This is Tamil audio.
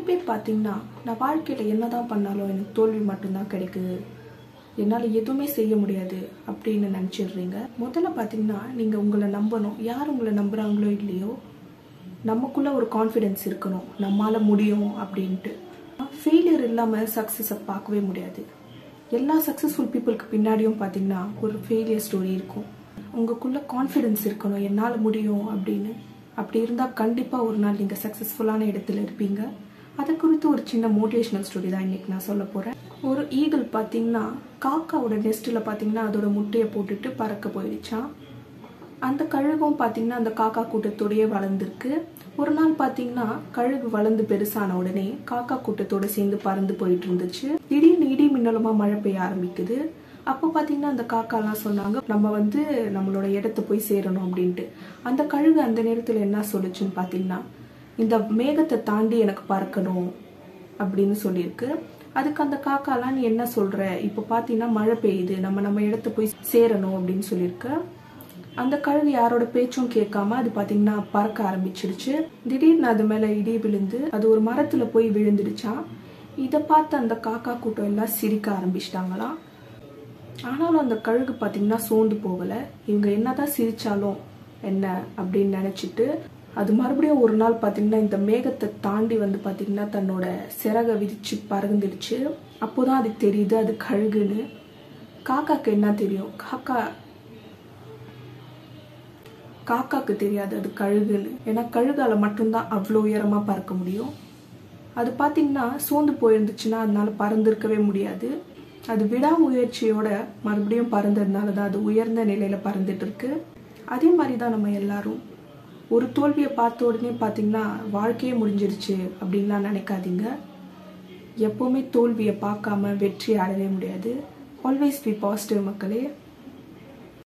பேர் பார்த்தீங்கன்னா நான் வாழ்க்கையில் என்னதான் பண்ணாலும் எனக்கு தோல்வி மட்டும்தான் கிடைக்குது என்னால் எதுவுமே செய்ய முடியாது அப்படின்னு நினச்சிடுறீங்க முதல்ல பார்த்தீங்கன்னா நீங்கள் உங்களை நம்பணும் யார் உங்களை நம்புகிறாங்களோ இல்லையோ நமக்குள்ள ஒரு கான்ஃபிடென்ஸ் இருக்கணும் நம்மால முடியும் அப்படின்ட்டு ஃபெயிலியர் இல்லாமல் சக்ஸஸை பார்க்கவே முடியாது எல்லா சக்ஸஸ்ஃபுல் பீப்புளுக்கு பின்னாடியும் பார்த்தீங்கன்னா ஒரு ஃபெயிலியர் ஸ்டோரி இருக்கும் உங்களுக்குள்ள கான்ஃபிடென்ஸ் இருக்கணும் என்னால் முடியும் அப்படின்னு அப்படி இருந்தால் கண்டிப்பாக ஒரு நாள் நீங்கள் சக்ஸஸ்ஃபுல்லான இடத்துல இருப்பீங்க அதை குறித்து ஒரு சின்ன மோட்டிவேஷனல் ஸ்டோரி தான் இன்னைக்கு நான் சொல்ல போகிறேன் ஒரு ஈகிள் பார்த்தீங்கன்னா காக்காவோட நெஸ்ட்டில் பார்த்தீங்கன்னா அதோட முட்டையை போட்டுட்டு பறக்க போயிடுச்சான் அந்த கழுகும் பார்த்தீங்கன்னா அந்த காக்கா கூட்டத்தோடயே வளர்ந்துருக்கு ஒரு நாள் பார்த்தீங்கன்னா கழுகு வளர்ந்து பெருசான உடனே காக்கா கூட்டத்தோட சேர்ந்து பறந்து போயிட்டு இருந்துச்சு திடீர்னு இடி மின்னலுமா மழை பெய்ய ஆரம்பிக்குது அப்போ பார்த்தீங்கன்னா அந்த காக்காலாம் சொன்னாங்க நம்ம வந்து நம்மளோட இடத்த போய் சேரணும் அப்படின்ட்டு அந்த கழுகு அந்த நேரத்தில் என்ன சொல்லுச்சுன்னு பார்த்தீங்கன்னா இந்த மேகத்தை தாண்டி எனக்கு பறக்கணும் அப்படின்னு சொல்லியிருக்கு அதுக்கு அந்த காக்காலாம் நீ என்ன சொல்ற இப்போ பார்த்தீங்கன்னா மழை பெய்யுது நம்ம நம்ம இடத்த போய் சேரணும் அப்படின்னு சொல்லியிருக்கு அந்த கழுகு யாரோட பேச்சும் கேட்காம அது பாத்தீங்கன்னா பறக்க ஆரம்பிச்சிருச்சு திடீர்னு அது மேல இடி விழுந்து அது ஒரு மரத்துல போய் விழுந்துடுச்சான் இதை பார்த்து அந்த காக்கா கூட்டம் எல்லாம் சிரிக்க ஆரம்பிச்சிட்டாங்களாம் ஆனாலும் அந்த கழுகு பாத்தீங்கன்னா சோர்ந்து போகல இவங்க என்னதான் சிரிச்சாலும் என்ன அப்படின்னு நினைச்சிட்டு அது மறுபடியும் ஒரு நாள் பாத்தீங்கன்னா இந்த மேகத்தை தாண்டி வந்து பாத்தீங்கன்னா தன்னோட சிறகை விரிச்சு பறந்துடுச்சு அப்போதான் அதுக்கு தெரியுது அது கழுகுன்னு காக்காக்கு என்ன தெரியும் காக்கா காக்காக்கு தெரியாது அது கழுகுன்னு ஏன்னா கழுகால மட்டும்தான் அவ்வளோ உயரமா பறக்க முடியும் அது பார்த்தீங்கன்னா சோர்ந்து போயிருந்துச்சுன்னா அதனால பறந்திருக்கவே முடியாது அது விடாமுயற்சியோட மறுபடியும் பறந்ததுனால தான் அது உயர்ந்த நிலையில பறந்துட்டு இருக்கு அதே மாதிரி தான் நம்ம எல்லாரும் ஒரு தோல்வியை பார்த்த உடனே பார்த்தீங்கன்னா வாழ்க்கையே முடிஞ்சிருச்சு அப்படின்லாம் நினைக்காதீங்க எப்பவுமே தோல்வியை பார்க்காம வெற்றி அடையவே முடியாது ஆல்வேஸ் பி பாசிட்டிவ் மக்களே